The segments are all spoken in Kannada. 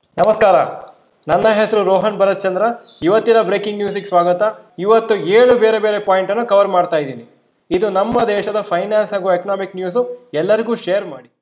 ನಮಸ್ಕಾರ ನನ್ನ ಹೆಸರು ರೋಹನ್ ಭರತ್ ಚಂದ್ರ ಇವತ್ತಿನ ಬ್ರೇಕಿಂಗ್ ನ್ಯೂಸಿಗೆ ಸ್ವಾಗತ ಇವತ್ತು ಏಳು ಬೇರೆ ಬೇರೆ ಪಾಯಿಂಟ್ ಅನ್ನು ಕವರ್ ಮಾಡ್ತಾ ಇದ್ದೀನಿ ಇದು ನಮ್ಮ ದೇಶದ ಫೈನಾನ್ಸ್ ಹಾಗೂ ಎಕನಾಮಿಕ್ ನ್ಯೂಸು ಎಲ್ಲರಿಗೂ ಶೇರ್ ಮಾಡಿ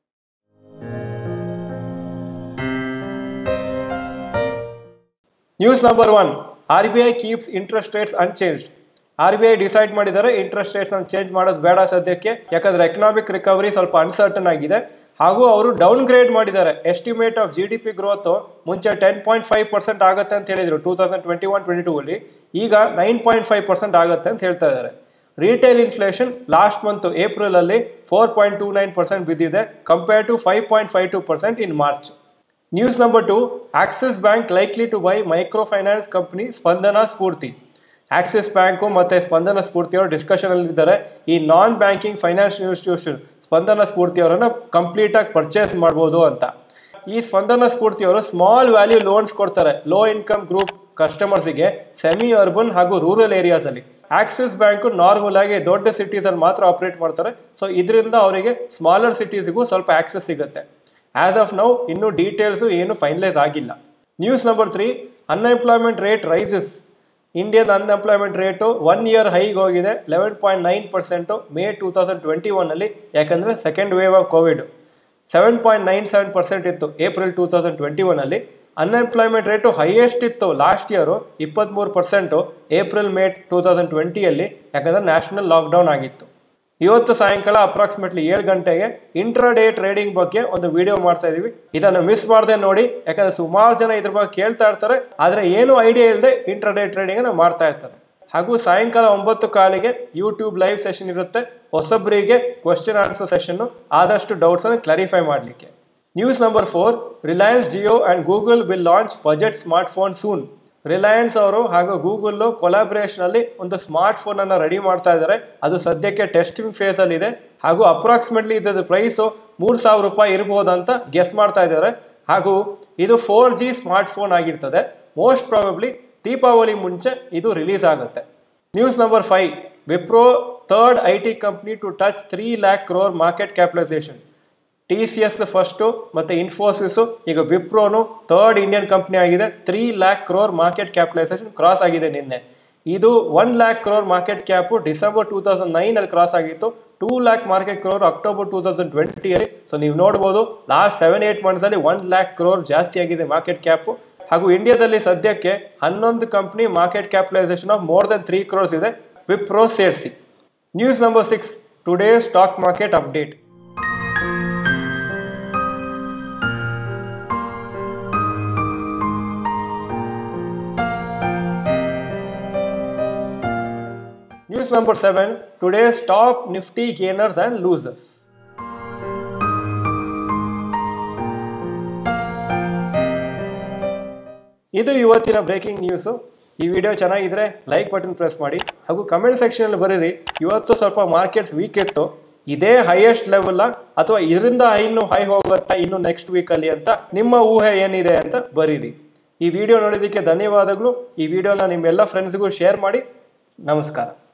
news number one R B I keeps interest rates unchanged R B I decide ಮಾಡಿದ್ದಾರೆ ಇಂಟ್ರೆಸ್ಟ್ ರೇಟ್ಸ್ ಅನ್ನು ಚೇಂಜ್ ಮಾಡೋದು ಬೇಡ ಸದ್ಯಕ್ಕೆ ಯಾಕಂದ್ರೆ ಎಕನಾಮಿಕ್ ರಿಕವರಿ ಸ್ವಲ್ಪ ಅನ್ಸರ್ಟನ್ ಆಗಿದೆ ಹಾಗೂ ಅವರು ಡೌನ್ ಗ್ರೇಡ್ ಮಾಡಿದ್ದಾರೆ estimate of G D P growth ಮುಂಚೆ ಟೆನ್ ಪಾಯಿಂಟ್ ಫೈವ್ ಪರ್ಸೆಂಟ್ ಆಗುತ್ತೆ ಅಂತ ಹೇಳಿದ್ರು two thousand twenty one twenty two ಅಲ್ಲಿ ಈಗ ನೈನ್ ಪಾಯಿಂಟ್ ಫೈವ್ ಪರ್ಸೆಂಟ್ ಆಗುತ್ತೆ ಅಂತ ಹೇಳ್ತಾ ಇದ್ದಾರೆ retail inflation last month April ಅಲ್ಲಿ four point two nine percent ಬಿದ್ದಿದೆ compare to five point five two percent in March news number two Axis bank likely to buy micro finance company Spandana Sphoorty Axis bank ಮತ್ತೆ ಸ್ಪಂದನ ಸ್ಫೂರ್ತಿ ಅವರು ಡಿಸ್ಕಷನ್ ಅಲ್ಲಿ ಇದ್ದಾರೆ ಈ non banking finance institution Spandana Sphoorty ಅವರನ್ನ ಕಂಪ್ಲೀಟ್ ಆಗಿ ಪರ್ಚೇಸ್ ಮಾಡ್ಬೋದು ಅಂತ ಈ ಸ್ಪಂದನ ಸ್ಫೂರ್ತಿ ಅವರು ಸ್ಮಾಲ್ ವ್ಯಾಲ್ಯೂ ಲೋನ್ಸ್ ಕೊಡ್ತಾರೆ ಲೋ ಇನ್ಕಮ್ ಗ್ರೂಪ್ ಕಸ್ಟಮರ್ಸ್ಗೆ ಸೆಮಿ ಅರ್ಬನ್ ಹಾಗೂ ರೂರಲ್ ಏರಿಯಾಸ್ ಅಲ್ಲಿ ಆಕ್ಸಿಸ್ ಬ್ಯಾಂಕ್ ನಾರ್ಮಲ್ ಆಗಿ ದೊಡ್ಡ ಸಿಟೀಸ್ ಅಲ್ಲಿ ಮಾತ್ರ ಆಪರೇಟ್ ಮಾಡ್ತಾರೆ ಸೊ ಇದರಿಂದ ಅವರಿಗೆ ಸ್ಮಾಲರ್ ಸಿಟೀಸ್ಗೂ ಸ್ವಲ್ಪ ಆಕ್ಸೆಸ್ ಸಿಗುತ್ತೆ ಆಸ್ ಆಫ್ ನೌ ಇನ್ನೂ ಡೀಟೇಲ್ಸ್ ಏನು ಫೈನಲೈಸ್ ಆಗಿಲ್ಲ news number three unemployment rate rises Indian unemployment rate one year ಹೈಗೆ ಹೋಗಿದೆ eleven point nine percent May two thousand twenty ಒನ್ನಲ್ಲಿ ಯಾಕಂದರೆ second wave of Covid seven point nine seven percent ಇತ್ತು ಏಪ್ರಿಲ್ ಟೂ ತೌಸಂಡ್ ಟ್ವೆಂಟಿ ಒನ್ನಲ್ಲಿ ಅನ್ಎಂಪ್ಲಾಯ್ಮೆಂಟ್ ರೇಟು ಹೈಯೆಸ್ಟ್ ಇತ್ತು ಲಾಸ್ಟ್ ಇಯರು ಇಪ್ಪತ್ತ್ಮೂರು percent April May two thousand ಟ್ವೆಂಟಿಯಲ್ಲಿ ಯಾಕಂದರೆ ನ್ಯಾಷನಲ್ ಲಾಕ್ಡೌನ್ ಆಗಿತ್ತು ಇವತ್ತು ಸಾಯಂಕಾಲ ಅಪ್ರಾಕ್ಸಿಮೇಟ್ಲಿ ಏಳು ಗಂಟೆಗೆ ಇಂಟ್ರಾ ಡೇ ಟ್ರೇಡಿಂಗ್ ಬಗ್ಗೆ ಒಂದು ವಿಡಿಯೋ ಮಾಡ್ತಾ ಇದೀವಿ ಇದನ್ನು ಮಿಸ್ ಮಾಡದೆ ನೋಡಿ ಯಾಕಂದ್ರೆ ಸುಮಾರು ಜನ ಇದ್ರ ಬಗ್ಗೆ ಕೇಳ್ತಾ ಇರ್ತಾರೆ ಆದ್ರೆ ಏನು ಐಡಿಯಾ ಇಲ್ಲದೆ ಇಂಟ್ರಾ ಡೇ ಟ್ರೇಡಿಂಗ್ ಅನ್ನು ಮಾಡ್ತಾ ಇರ್ತಾರೆ ಹಾಗೂ ಸಾಯಂಕಾಲ ಒಂಬತ್ತು ಕಾಲಿಗೆ ಯೂಟ್ಯೂಬ್ ಲೈವ್ ಸೆಷನ್ ಇರುತ್ತೆ ಹೊಸಬ್ರಿಗೆ ಕ್ವಶನ್ ಆನ್ಸರ್ ಸೆಷನ್ ಆದಷ್ಟು ಡೌಟ್ಸ್ ಅನ್ನು ಕ್ಲಾರಿಫೈ ಮಾಡಲಿಕ್ಕೆ news number four Reliance Jio and Google will launch budget smartphone soon Reliance ಅವರು ಹಾಗೂ ಗೂಗಲ್ ಕೊಲಾಬ್ರೇಷನ್ ಅಲ್ಲಿ ಒಂದು ಸ್ಮಾರ್ಟ್ ಫೋನ್ ಅನ್ನ ರೆಡಿ ಮಾಡ್ತಾ ಇದ್ದಾರೆ ಅದು ಸದ್ಯಕ್ಕೆ ಟೆಸ್ಟಿಂಗ್ ಫೇಸ್ ಅಲ್ಲಿ ಇದೆ ಹಾಗೂ ಅಪ್ರಾಕ್ಸಿಮೇಟ್ಲಿ ಇದ್ರದ್ದು ಪ್ರೈಸ್ ಮೂರ್ ಸಾವಿರ ರೂಪಾಯಿ ಇರಬಹುದು ಅಂತ ಗೆಸ್ ಮಾಡ್ತಾ ಇದ್ದಾರೆ ಹಾಗೂ ಇದು ಫೋರ್ ಜಿ ಸ್ಮಾರ್ಟ್ ಫೋನ್ ಆಗಿರ್ತದೆ ಮೋಸ್ಟ್ ಪ್ರಾಬಬ್ಲಿ ದೀಪಾವಳಿ ಮುಂಚೆ ಇದು ರಿಲೀಸ್ ಆಗುತ್ತೆ news number five Wipro third I T company to touch three lakh crore market capitalisation T C S first ಮತ್ತು ಇನ್ಫೋಸಿಸು ಈಗ ವಿಪ್ರೋನು ಥರ್ಡ್ ಇಂಡಿಯನ್ ಕಂಪ್ನಿ ಆಗಿದೆ three lakh crore market capitalisation cross ಆಗಿದೆ ನಿನ್ನೆ ಇದು one lakh crore market cap December two thousand ನೈನಲ್ಲಿ ಕ್ರಾಸ್ ಆಗಿತ್ತು two lakh market crore October two thousand ಟ್ವೆಂಟಿಯಲ್ಲಿ so ನೀವು ನೋಡ್ಬೋದು ಲಾಸ್ಟ್ ಸೆವೆನ್ ಏಟ್ ಮಂತ್ಸಲ್ಲಿ ಒನ್ ಲ್ಯಾಕ್ ಕ್ರೋರ್ ಜಾಸ್ತಿ ಆಗಿದೆ ಮಾರ್ಕೆಟ್ ಕ್ಯಾಪು ಹಾಗೂ ಇಂಡಿಯಾದಲ್ಲಿ ಸದ್ಯಕ್ಕೆ ಹನ್ನೊಂದು company market capitalisation of more than three crores ಇದೆ ವಿಪ್ರೋ ಸೇರಿಸಿ news number six today stock market update News number 7 Today's top nifty gainers and losers. ಇದು ಇವತ್ತಿನ ಬ್ರೇಕಿಂಗ್ ನ್ಯೂಸು ಈ ವಿಡಿಯೋ ಚೆನ್ನಾಗಿದ್ರೆ ಲೈಕ್ ಬಟನ್ ಪ್ರೆಸ್ ಮಾಡಿ ಹಾಗೂ ಕಮೆಂಟ್ ಸೆಕ್ಷನಲ್ಲಿ ಬರೀರಿ ಇವತ್ತು ಸ್ವಲ್ಪ ಮಾರ್ಕೆಟ್ಸ್ ವೀಕ್ ಇತ್ತು ಇದೇ ಹೈಯೆಸ್ಟ್ ಲೆವೆಲ್ ಅಥವಾ ಇದರಿಂದ ಇನ್ನು ಹೈ ಹೋಗುತ್ತಾ ಇನ್ನು ನೆಕ್ಸ್ಟ್ ವೀಕಲ್ಲಿ ಅಂತ ನಿಮ್ಮ ಊಹೆ ಏನಿದೆ ಅಂತ ಬರೀರಿ ಈ ವಿಡಿಯೋ ನೋಡೋದಕ್ಕೆ ಧನ್ಯವಾದಗಳು ಈ ವಿಡಿಯೋನ ನಿಮ್ಮೆಲ್ಲ ಫ್ರೆಂಡ್ಸ್ಗೂ ಶೇರ್ ಮಾಡಿ ನಮಸ್ಕಾರ